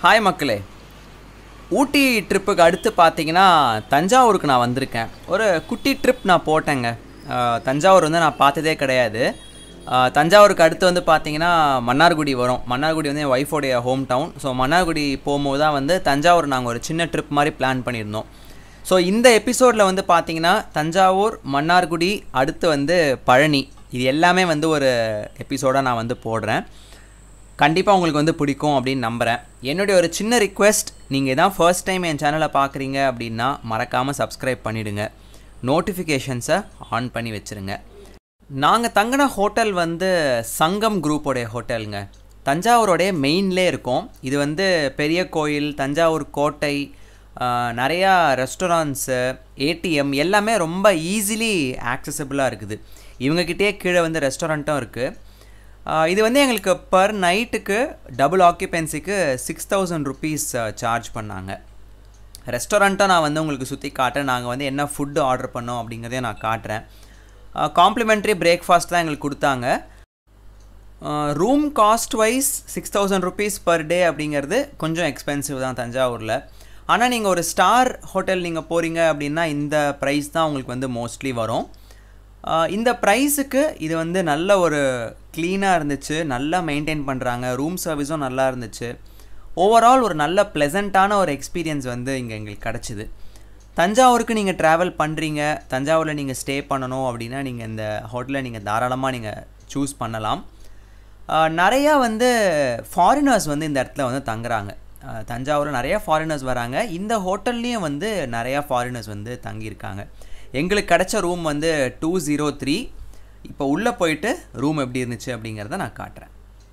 hi மக்களே ஊட்டி ட்ரிப்புக்கு அடுத்து பார்த்தீங்கன்னா தஞ்சாவூருக்கு நான் வந்திருக்கேன் ஒரு குட்டி ட்ரிப் நான் போட்டேங்க ஆஹ் தஞ்சாவூர் வந்து நான் பார்த்ததே கிடையாது ஆஹ் தஞ்சாவூருக்கு அடுத்து வந்து பார்த்தீங்கன்னா மன்னார்குடி வரும் மன்னார்குடி வந்து என் ஒய்ஃபோடைய ஹோம் டவுன் ஸோ மன்னார்குடி போகும்போது தான் வந்து தஞ்சாவூர் நாங்கள் ஒரு சின்ன ட்ரிப் மாதிரி பிளான் பண்ணியிருந்தோம் ஸோ இந்த எபிசோடில் வந்து பார்த்தீங்கன்னா தஞ்சாவூர் மன்னார்குடி அடுத்து வந்து பழனி இது எல்லாமே வந்து ஒரு எபிசோடாக நான் வந்து போடுறேன் கண்டிப்பாக உங்களுக்கு வந்து பிடிக்கும் அப்படின்னு நம்புகிறேன் என்னுடைய ஒரு சின்ன ரிக்வெஸ்ட் நீங்கள் தான் ஃபர்ஸ்ட் டைம் என் சேனலை பார்க்குறீங்க அப்படின்னா மறக்காமல் சப்ஸ்கிரைப் பண்ணிவிடுங்க நோட்டிஃபிகேஷன்ஸை ஆன் பண்ணி வச்சுருங்க நாங்கள் தங்கின ஹோட்டல் வந்து சங்கம் குரூப்போடைய ஹோட்டலுங்க தஞ்சாவூரோடைய மெயின்லே இருக்கும் இது வந்து பெரிய கோயில் தஞ்சாவூர் கோட்டை ஆஹ், நிறையா ரெஸ்டாரண்ட்ஸு ஏடிஎம் எல்லாமே ரொம்ப ஈஸிலி ஆக்சசபிளாக இருக்குது இவங்கக்கிட்டே கீழே வந்து ரெஸ்டாரண்ட்டும் இருக்குது ஆஹ் இது வந்து எங்களுக்கு பர் நைட்டுக்கு டபுள் ஆக்கியபென்சிக்கு சிக்ஸ் தௌசண்ட் ருபீஸ் சார்ஜ் பண்ணாங்க ரெஸ்டாரண்ட்டும் நான் வந்து உங்களுக்கு சுற்றி காட்டுறேன் நாங்கள் வந்து என்ன ஃபுட்டு ஆர்டர் பண்ணோம் அப்படிங்கிறதையும் நான் காட்டுறேன் காம்ப்ளிமெண்ட்ரி பிரேக்ஃபாஸ்ட் தான் எங்களுக்கு கொடுத்தாங்க room cost wise six thousand rupees per day அப்படிங்கிறது கொஞ்சம் எக்ஸ்பென்சிவ் தான் தஞ்சாவூரில் ஆனால் நீங்கள் ஒரு ஸ்டார் ஹோட்டல் நீங்கள் போகிறீங்க அப்படின்னா இந்த ப்ரைஸ் தான் உங்களுக்கு வந்து மோஸ்ட்லி வரும் ஆஹ் இந்த ப்ரைஸுக்கு இது வந்து நல்ல ஒரு க்ளீனாக இருந்துச்சு நல்லா மெயின்டைன் பண்ணுறாங்க ரூம் சர்வீஸும் நல்லா இருந்துச்சு ஓவரால் ஒரு நல்ல ப்ளெசண்ட்டான ஒரு எக்ஸ்பீரியன்ஸ் வந்து இங்கே எங்களுக்கு கிடச்சிது தஞ்சாவூருக்கு நீங்கள் ட்ராவல் பண்ணுறீங்க தஞ்சாவூரில் நீங்கள் ஸ்டே பண்ணணும் அப்படின்னா நீங்கள் இந்த ஹோட்டலில் நீங்கள் தாராளமாக நீங்கள் சூஸ் பண்ணலாம் ஆஹ் நிறையா வந்து ஃபாரினர்ஸ் வந்து இந்த இடத்துல வந்து தங்குறாங்க ஆஹ் தஞ்சாவூரில் நிறையா ஃபாரினர்ஸ் வராங்க இந்த ஹோட்டல்லையும் வந்து நிறையா ஃபாரினர்ஸ் வந்து தங்கியிருக்காங்க எங்களுக்கு கிடைச்ச ரூம் வந்து டூ ஜீரோ த்ரீ இப்போ உள்ளே போயிட்டு ரூம் எப்படி இருந்துச்சு அப்படிங்கிறத நான் காட்டுறேன்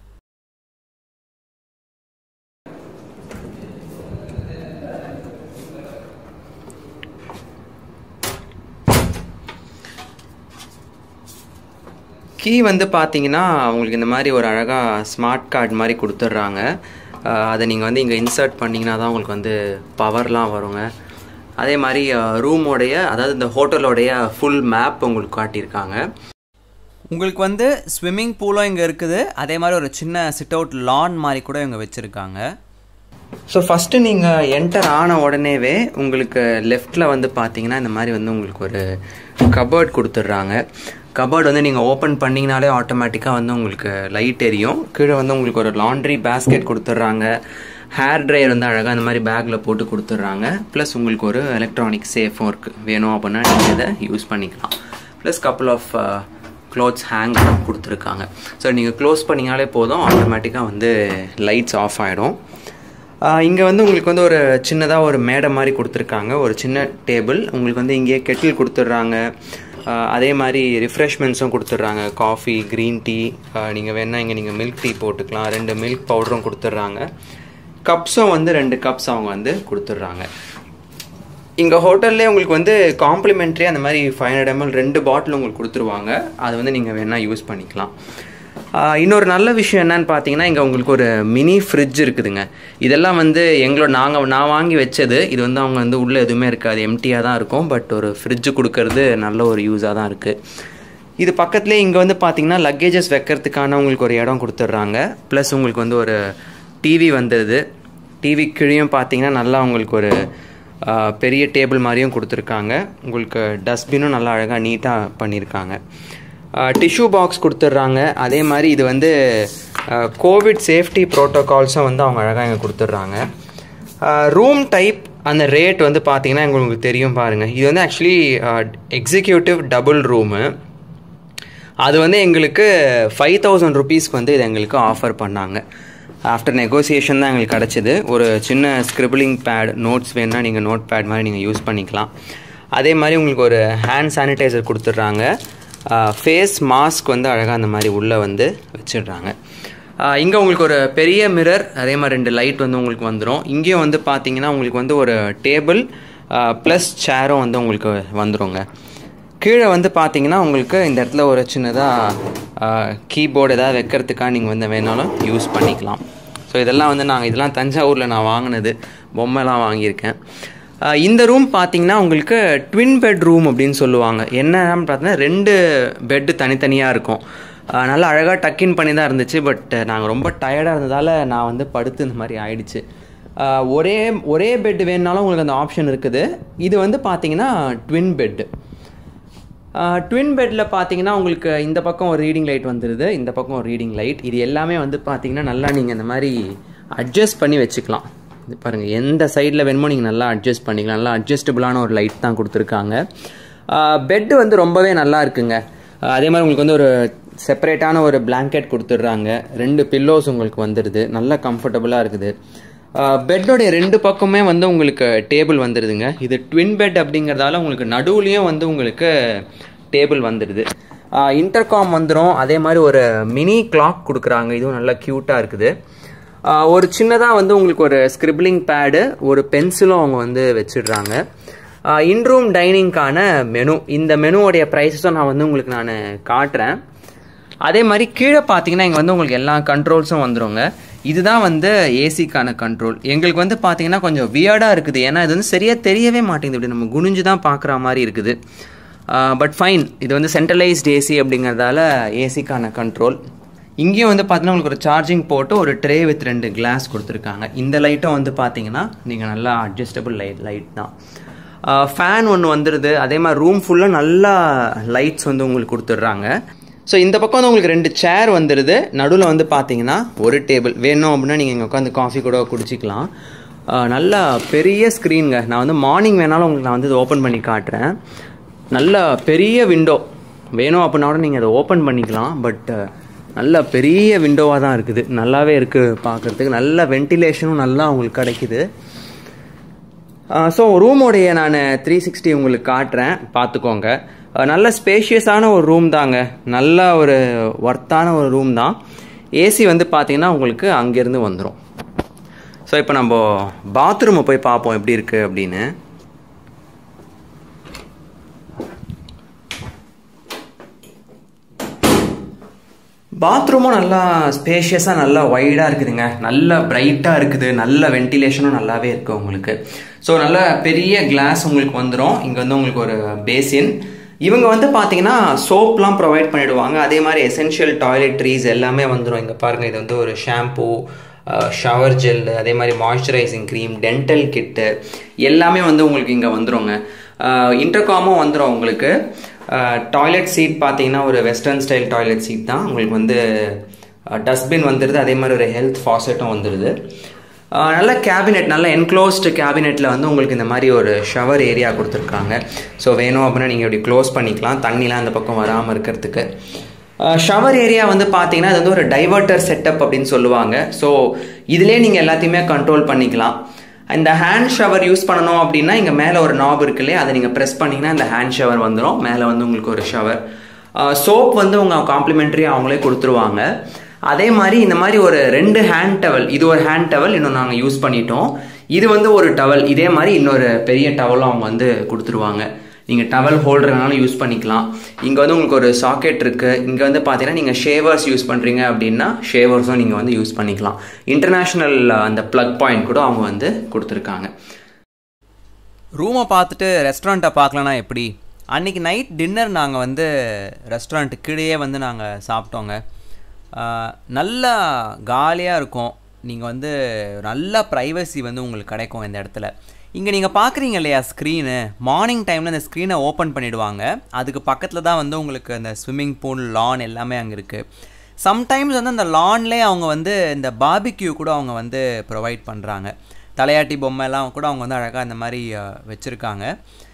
கீ வந்து பார்த்தீங்கன்னா உங்களுக்கு இந்த மாதிரி ஒரு அழகாக ஸ்மார்ட் கார்டு மாதிரி கொடுத்துட்றாங்க அஹ் அதை நீங்கள் வந்து இங்கே இன்சர்ட் பண்ணிங்கன்னா தான் உங்களுக்கு வந்து பவர்லாம் வருங்க அதே மாதிரி ரூமோடைய அதாவது இந்த ஹோட்டலோடைய ஃபுல் மேப் உங்களுக்கு காட்டியிருக்காங்க உங்களுக்கு வந்து ஸ்விம்மிங் பூலும் இங்கே இருக்குது அதே மாதிரி ஒரு சின்ன சிட் அவுட் லான் மாதிரி கூட இவங்க வச்சுருக்காங்க ஸோ ஃபஸ்ட்டு நீங்கள் என்டர் ஆன உடனேவே உங்களுக்கு லெஃப்டில் வந்து பார்த்தீங்கன்னா இந்த மாதிரி வந்து உங்களுக்கு ஒரு கபர்ட் கொடுத்துட்றாங்க கபர்ட் வந்து நீங்கள் ஓப்பன் பண்ணிங்கனாலே ஆட்டோமேட்டிக்காக வந்து உங்களுக்கு லைட் எரியும் கீழே வந்து உங்களுக்கு ஒரு லாண்ட்ரி பேஸ்கெட் கொடுத்துட்றாங்க ஹேர் ட்ரையர் வந்து அழகாக இந்த மாதிரி பேக்கில் போட்டு கொடுத்துட்றாங்க ப்ளஸ் உங்களுக்கு ஒரு எலக்ட்ரானிக் சேஃபும் இருக்குது வேணும் அப்படின்னா நீங்கள் இதை யூஸ் பண்ணிக்கலாம் plus couple of clothes hang கொடுத்துருக்காங்க ஸோ நீங்கள் க்ளோஸ் பண்ணிங்கனாலே போதும் ஆட்டோமேட்டிக்காக வந்து லைட்ஸ் ஆஃப் ஆகிடும் இங்கே வந்து உங்களுக்கு வந்து ஒரு சின்னதாக ஒரு மேடை மாதிரி கொடுத்துருக்காங்க ஒரு சின்ன டேபிள் உங்களுக்கு வந்து இங்கேயே கெட்டில் கொடுத்துட்றாங்க ஆஹ் அதே மாதிரி ரிஃப்ரெஷ்மெண்ட்ஸும் கொடுத்துட்றாங்க காஃபி க்ரீன் டீ நீங்கள் வேணால் இங்கே நீங்கள் மில்க் டீ போட்டுக்கலாம் ரெண்டு மில்க் பவுடரும் கொடுத்துட்றாங்க கப்ஸும் வந்து ரெண்டு கப்ஸ் அவங்க வந்து கொடுத்துட்றாங்க இங்கே ஹோட்டல்லே உங்களுக்கு வந்து காம்ப்ளிமெண்ட்ரி அந்த மாதிரி ஃபைவ் ஹண்ட்ரட் எம்எல் ரெண்டு பாட்டில் உங்களுக்கு கொடுத்துருவாங்க அது வந்து நீங்கள் வேணால் யூஸ் பண்ணிக்கலாம் ஆஹ் இன்னொரு நல்ல விஷயம் என்னன்னு பார்த்தீங்கன்னா இங்கே உங்களுக்கு ஒரு மினி ஃப்ரிட்ஜ் இருக்குதுங்க இதெல்லாம் வந்து எங்களோட நாங்கள் நான் வாங்கி வச்சது இது வந்து அவங்க வந்து உள்ளே எதுவுமே இருக்காது எம்டியாக தான் இருக்கும் பட் ஒரு ஃப்ரிட்ஜு கொடுக்கறது நல்ல ஒரு யூஸாக தான் இருக்குது இது பக்கத்துலேயே இங்கே வந்து பார்த்தீங்கன்னா லக்கேஜஸ் வைக்கிறதுக்கான உங்களுக்கு ஒரு இடம் கொடுத்துட்றாங்க ப்ளஸ் உங்களுக்கு வந்து ஒரு டிவி வந்துடுது டிவி கீழேயும் பார்த்தீங்கன்னா நல்லா உங்களுக்கு ஒரு ஆஹ், பெரிய டேபிள் மாதிரியும் கொடுத்துருக்காங்க உங்களுக்கு டஸ்ட்பினும் நல்லா அழகாக நீட்டாக பண்ணியிருக்காங்க டிஷ்யூ பாக்ஸ் கொடுத்துட்றாங்க அதே மாதிரி இது வந்து கோவிட் சேஃப்டி ப்ரோட்டோகால்ஸும் வந்து அவங்க அழகாக இங்கே கொடுத்துட்றாங்க ரூம் டைப் அந்த ரேட் வந்து பார்த்தீங்கன்னா உங்களுக்கு தெரியும் பாருங்கள் இது வந்து ஆக்சுவலி எக்ஸிக்யூட்டிவ் டபுள் ரூமு அது வந்து எங்களுக்கு ஃபைவ் தௌசண்ட் ருபீஸ்க்கு வந்து இது எங்களுக்கு ஆஃபர் பண்ணாங்க ஆஃப்டர் நெகோசியேஷன் தான் எங்களுக்கு கிடச்சிது ஒரு சின்ன ஸ்கிரிபிளிங் பேட் நோட்ஸ் வேணுன்னா நீங்கள் நோட் பேட் மாதிரி நீங்கள் யூஸ் பண்ணிக்கலாம் அதே மாதிரி உங்களுக்கு ஒரு ஹேண்ட் சானிடைசர் கொடுத்துட்றாங்க ஃபேஸ் மாஸ்க் வந்து அழகாக அந்த மாதிரி உள்ளே வந்து வச்சிடுறாங்க இங்கே உங்களுக்கு ஒரு பெரிய மிரர் அதே மாதிரி ரெண்டு லைட் வந்து உங்களுக்கு வந்துடும் இங்கேயும் வந்து பார்த்தீங்கன்னா உங்களுக்கு வந்து ஒரு டேபிள் ப்ளஸ் சேரும் வந்து உங்களுக்கு வந்துருங்க கீழே வந்து பார்த்தீங்கன்னா உங்களுக்கு இந்த இடத்துல ஒரு சின்னதாக கீபோர்டு ஏதாவது வைக்கிறதுக்காக நீங்கள் வந்து வேணாலும் யூஸ் பண்ணிக்கலாம் ஸோ இதெல்லாம் வந்து நாங்கள் இதெல்லாம் தஞ்சாவூரில் நான் வாங்கினது பொம்மைலாம் வாங்கியிருக்கேன் ஆஹ் இந்த ரூம் பார்த்தீங்கன்னா உங்களுக்கு ட்வின் பெட் ரூம் அப்படின்னு சொல்லுவாங்க என்னன்னு பார்த்தீங்கன்னா ரெண்டு பெட்டு தனித்தனியாக இருக்கும் ஆஹ் நல்லா அழகாக டக்கின் பண்ணி தான் இருந்துச்சு பட் நாங்கள் ரொம்ப டயர்டாக இருந்ததால் நான் வந்து படுத்து இந்த மாதிரி ஆயிடுச்சு ஆஹ் ஒரே ஒரே பெட் வேணுனாலும் உங்களுக்கு அந்த ஆப்ஷன் இருக்குது இது வந்து பார்த்தீங்கன்னா ட்வின் பெட்டு ட்வின் பெட்டில் பார்த்தீங்கன்னா உங்களுக்கு இந்த பக்கம் ஒரு ரீடிங் லைட் வந்துடுது இந்த பக்கம் ஒரு ரீடிங் லைட் இது எல்லாமே வந்து பார்த்தீங்கன்னா நல்லா நீங்கள் இந்த மாதிரி அட்ஜஸ்ட் பண்ணி வச்சுக்கலாம் இது பாருங்கள் எந்த சைடில் வேணுமோ நீங்கள் நல்லா அட்ஜஸ்ட் பண்ணிக்கலாம் நல்லா அட்ஜஸ்டபுளான ஒரு லைட் தான் கொடுத்துருக்காங்க பெட்டு வந்து ரொம்பவே நல்லா இருக்குங்க ஆஹ் அதே மாதிரி உங்களுக்கு வந்து ஒரு செப்பரேட்டான ஒரு blanket கொடுத்துட்றாங்க ரெண்டு பில்லோஸ் உங்களுக்கு வந்துடுது நல்லா கம்ஃபர்டபுளாக இருக்குது பெட்டோடைய ரெண்டு பக்கமே வந்து உங்களுக்கு டேபிள் வந்துடுதுங்க இது ட்வின் பெட் அப்படிங்கிறதால உங்களுக்கு நடுவுலையும் வந்து உங்களுக்கு டேபிள் வந்துடுது இன்டர்காம் வந்துடும் அதே மாதிரி ஒரு மினி கிளாக் கொடுக்குறாங்க இதுவும் நல்லா க்யூட்டாக இருக்குது ஆஹ் ஒரு சின்னதாக வந்து உங்களுக்கு ஒரு ஸ்கிரிப்ளிங் பேடு ஒரு பென்சிலும் அவங்க வந்து வச்சிடுறாங்க இன்ரூம் டைனிங்க்கான மெனு இந்த மெனுவோடைய ப்ரைஸஸும் நான் வந்து உங்களுக்கு நான் காட்டுறேன் அதே மாதிரி கீழே பார்த்தீங்கன்னா இங்கே வந்து உங்களுக்கு எல்லா கண்ட்ரோல்ஸும் வந்துருங்க இதுதான் வந்து ஏசிக்கான கண்ட்ரோல் எங்களுக்கு வந்து பார்த்தீங்கன்னா கொஞ்சம் வியர்டாக இருக்குது ஏன்னா இது வந்து சரியாக தெரியவே மாட்டேங்குது இப்படி நம்ம குனிஞ்சு தான் பார்க்குற மாதிரி இருக்குது பட் ஃபைன் இது வந்து சென்ட்ரலைஸ்ட் ஏசி அப்படிங்கிறதால ஏசிக்கான கண்ட்ரோல் இங்கேயும் வந்து பார்த்தீங்கன்னா உங்களுக்கு ஒரு சார்ஜிங் போட்டு ஒரு ட்ரே வித் ரெண்டு கிளாஸ் கொடுத்துருக்காங்க இந்த லைட்டும் வந்து பார்த்தீங்கன்னா நீங்கள் நல்லா அட்ஜஸ்டபிள் லைட் லைட் தான் ஃபேன் ஒன்று வந்துடுது அதே மாதிரி ரூம் ஃபுல்லாக நல்லா லைட்ஸ் வந்து உங்களுக்கு கொடுத்துட்றாங்க ஸோ இந்த பக்கம் வந்து உங்களுக்கு ரெண்டு சேர் வந்துடுது நடுவில் வந்து பார்த்தீங்கன்னா ஒரு டேபிள் வேணும் அப்படின்னா நீங்கள் இங்கே உட்காந்து காஃபி கூட குடிச்சிக்கலாம் ஆஹ் நல்லா பெரிய ஸ்க்ரீனுங்க நான் வந்து மார்னிங் வேணாலும் உங்களுக்கு நான் வந்து இதை ஓப்பன் பண்ணி காட்டுறேன் நல்ல பெரிய விண்டோ வேணும் அப்படின்னா கூட நீங்கள் அதை ஓப்பன் பண்ணிக்கலாம் பட் நல்ல பெரிய விண்டோவாக தான் இருக்குது நல்லாவே இருக்குது பார்க்குறதுக்கு நல்ல வென்டிலேஷனும் நல்லா உங்களுக்கு கிடைக்குது ஸோ ரூமோடைய நான் த்ரீ சிக்ஸ்டி உங்களுக்கு காட்டுறேன் பார்த்துக்கோங்க அஹ் நல்ல ஸ்பேஷியஸான ஒரு ரூம் தாங்க நல்ல ஒரு ஒர்த்தான ஒரு ரூம் தான் ஏசி வந்து பார்த்தீங்கன்னா உங்களுக்கு அங்கேருந்து வந்துடும் ஸோ இப்போ நம்ம பாத்ரூமை போய் பார்ப்போம் எப்படி இருக்குது அப்படின்னு பாத்ரூமும் நல்லா ஸ்பேஷியஸாக நல்லா வைடாக இருக்குதுங்க நல்ல பிரைட்டாக இருக்குது நல்ல வென்டிலேஷனும் நல்லாவே இருக்குது உங்களுக்கு ஸோ நல்ல பெரிய கிளாஸ் உங்களுக்கு வந்துடும் இங்கே வந்து உங்களுக்கு ஒரு பேசின் இவங்க வந்து பார்த்தீங்கன்னா சோப்லாம் ப்ரொவைட் பண்ணிடுவாங்க அதே மாதிரி எசென்ஷியல் டாய்லெட்ரிஸ் எல்லாமே வந்துடும் இங்கே பாருங்கள் இது வந்து ஒரு ஷாம்பூ ஷவர் ஜெல் அதே மாதிரி மாய்ஸ்சரைசிங் க்ரீம் டென்டல் கிட்டு எல்லாமே வந்து உங்களுக்கு இங்கே வந்துருங்க இன்டர்காமும் வந்துடும் உங்களுக்கு டாய்லெட் சீட் பார்த்தீங்கன்னா ஒரு வெஸ்டர்ன் ஸ்டைல் டாய்லெட் சீட் தான் உங்களுக்கு வந்து டஸ்ட்பின் வந்துடுது அதே மாதிரி ஒரு ஹெல்த் ஃபாசெட்டும் வந்துடுது அஹ் நல்ல கேபினெட் நல்ல என்க்ளோஸ்டு கேபினெட்டில் வந்து உங்களுக்கு இந்த மாதிரி ஒரு ஷவர் ஏரியா கொடுத்துருக்காங்க ஸோ வேணும் அப்படின்னா நீங்கள் இப்படி க்ளோஸ் பண்ணிக்கலாம் தண்ணிலாம் அந்த பக்கம் வராமல் இருக்கிறதுக்கு ஷவர் ஏரியா வந்து பார்த்தீங்கன்னா இது வந்து ஒரு டைவர்ட்டர் செட்டப் அப்படின்னு சொல்லுவாங்க ஸோ இதிலே நீங்கள் எல்லாத்தையுமே கண்ட்ரோல் பண்ணிக்கலாம் இந்த ஹேண்ட் ஷவர் யூஸ் பண்ணணும் அப்படின்னா இங்கே மேலே ஒரு நாப் இருக்கு இல்லையா அதை நீங்கள் ப்ரெஸ் பண்ணிங்கன்னா இந்த ஹேண்ட் ஷவர் வந்துடும் மேலே வந்து உங்களுக்கு ஒரு ஷவர் சோப் வந்து உங்கள் காம்ப்ளிமெண்ட்ரி அவங்களே கொடுத்துருவாங்க அதே மாதிரி இந்த மாதிரி ஒரு ரெண்டு ஹேண்ட் டவல் இது ஒரு ஹேண்ட் டவல் இன்னும் நாங்கள் யூஸ் பண்ணிட்டோம் இது வந்து ஒரு டவல் இதே மாதிரி இன்னொரு பெரிய டவலும் அவங்க வந்து கொடுத்துருவாங்க நீங்கள் டவல் ஹோல்டர்னாலும் யூஸ் பண்ணிக்கலாம் இங்கே வந்து உங்களுக்கு ஒரு சாக்கெட் இருக்குது இங்கே வந்து பார்த்தீங்கன்னா நீங்கள் ஷேவர்ஸ் யூஸ் பண்ணுறீங்க அப்படின்னா ஷேவர்ஸும் நீங்கள் வந்து யூஸ் பண்ணிக்கலாம் இன்டர்நேஷ்னல் அந்த ப்ளக் பாயிண்ட் கூட அவங்க வந்து கொடுத்துருக்காங்க ரூமை பார்த்துட்டு ரெஸ்டாரண்ட்டை பார்க்கலனா எப்படி அன்றைக்கி நைட் டின்னர் நாங்கள் வந்து ரெஸ்டாரண்ட் கீழேயே வந்து நாங்கள் சாப்பிட்டோங்க ஆஹ் நல்லா காலியாக இருக்கும் நீங்கள் வந்து நல்ல ப்ரைவசி வந்து உங்களுக்கு கிடைக்கும் இந்த இடத்துல இங்கே நீங்கள் பார்க்குறீங்க இல்லையா ஸ்க்ரீனு மார்னிங் டைமில் இந்த ஸ்க்ரீனை ஓப்பன் பண்ணிவிடுவாங்க அதுக்கு பக்கத்தில் தான் வந்து உங்களுக்கு அந்த ஸ்விம்மிங் பூல் லான் எல்லாமே அங்கே இருக்குது சம்டைம்ஸ் வந்து அந்த லான்லேயே அவங்க வந்து இந்த பார்பிக்யூ கூட அவங்க வந்து ப்ரொவைட் பண்ணுறாங்க தலையாட்டி பொம்மைலாம் கூட அவங்க வந்து அழகாக இந்த மாதிரி வச்சுருக்காங்க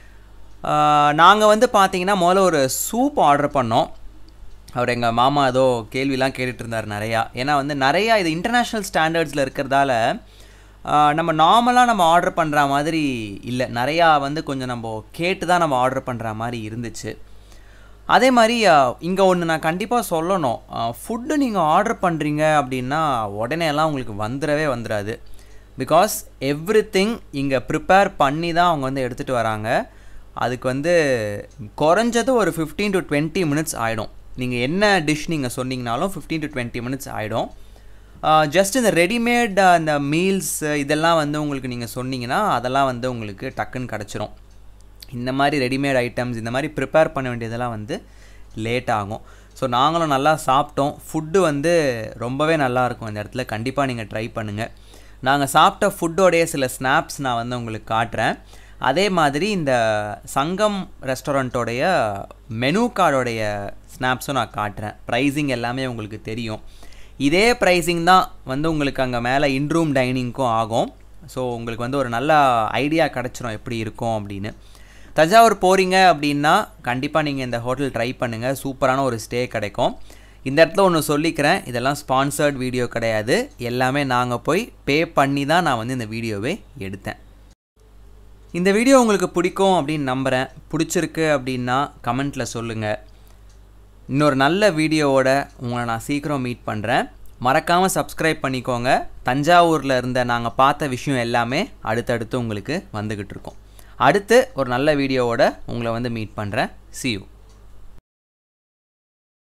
நாங்கள் வந்து பார்த்தீங்கன்னா முதல்ல ஒரு சூப் ஆர்டர் பண்ணோம் அவர் எங்கள் மாமா ஏதோ கேள்விலாம் கேட்டுட்டு இருந்தார் நிறையா ஏன்னா வந்து நிறையா இது இன்டர்நேஷ்னல் ஸ்டாண்டர்ட்ஸில் இருக்கிறதால ஆஹ், நம்ம நார்மலாக நம்ம ஆர்டர் பண்ணுற மாதிரி இல்லை நிறையா வந்து கொஞ்சம் நம்ம கேட்டு தான் நம்ம ஆர்டர் பண்ணுற மாதிரி இருந்துச்சு அதே மாதிரி இங்கே ஒன்று நான் கண்டிப்பாக சொல்லணும் ஃபுட்டு நீங்கள் ஆர்டர் பண்ணுறீங்க அப்படின்னா உடனே எல்லாம் உங்களுக்கு வந்துடவே வந்துடாது பிகாஸ் எவ்ரி திங் இங்கே ப்ரிப்பேர் பண்ணி தான் அவங்க வந்து எடுத்துகிட்டு வராங்க அதுக்கு வந்து குறைஞ்சது ஒரு ஃபிஃப்டீன் டு டுவெண்ட்டி மினிட்ஸ் ஆகிடும் நீங்கள் என்ன டிஷ் நீங்கள் சொன்னீங்கனாலும் ஃபிஃப்டீன் டு டுவெண்ட்டி மினிட்ஸ் ஆகிடும் ஜஸ்ட் இந்த ரெடிமேட் அந்த மீல்ஸ் இதெல்லாம் வந்து உங்களுக்கு நீங்கள் சொன்னீங்கன்னா அதெல்லாம் வந்து உங்களுக்கு டக்குன்னு கிடச்சிரும் இந்த மாதிரி ரெடிமேட் ஐட்டம்ஸ் இந்த மாதிரி ப்ரிப்பேர் பண்ண வேண்டியதெல்லாம் வந்து லேட் ஆகும் ஸோ நாங்களும் நல்லா சாப்பிட்டோம் ஃபுட்டு வந்து ரொம்பவே நல்லா இருக்கும் இந்த இடத்துல கண்டிப்பாக நீங்கள் ட்ரை பண்ணுங்கள் நாங்கள் சாப்பிட்ட ஃபுட்டோடைய சில ஸ்னாப்ஸ் நான் வந்து உங்களுக்கு காட்டுறேன் அதே மாதிரி இந்த சங்கம் ரெஸ்டாரண்ட்டோடைய மெனு கார்டோடைய ஸ்னாப்ஸும் நான் காட்டுறேன் ப்ரைஸிங் எல்லாமே உங்களுக்கு தெரியும் இதே ப்ரைஸிங் தான் வந்து உங்களுக்கு அங்கே மேலே இன்ரூம் டைனிங்க்கும் ஆகும் ஸோ உங்களுக்கு வந்து ஒரு நல்ல ஐடியா கிடச்சிரும் எப்படி இருக்கும் அப்படின்னு தஞ்சாவூர் போகிறீங்க அப்படின்னா கண்டிப்பாக நீங்கள் இந்த ஹோட்டல் ட்ரை பண்ணுங்கள் சூப்பரான ஒரு ஸ்டே கிடைக்கும் இந்த இடத்துல ஒன்று சொல்லிக்கிறேன் இதெல்லாம் ஸ்பான்சர்ட் வீடியோ கிடையாது எல்லாமே நாங்கள் போய் பே பண்ணி தான் நான் வந்து இந்த வீடியோவே எடுத்தேன் இந்த வீடியோ உங்களுக்கு பிடிக்கும் அப்படின்னு நம்புகிறேன் பிடிச்சிருக்கு அப்படின்னா கமெண்ட்டில் சொல்லுங்கள் இன்னொரு நல்ல வீடியோவோட உங்களை நான் சீக்கிரம் மீட் பண்ணுறேன் மறக்காமல் சப்ஸ்கிரைப் பண்ணிக்கோங்க தஞ்சாவூரில் இருந்த நாங்கள் பார்த்த விஷயம் எல்லாமே அடுத்தடுத்து உங்களுக்கு வந்துக்கிட்டு இருக்கோம் அடுத்து ஒரு நல்ல வீடியோவோட உங்களை வந்து மீட் பண்ணுறேன் see you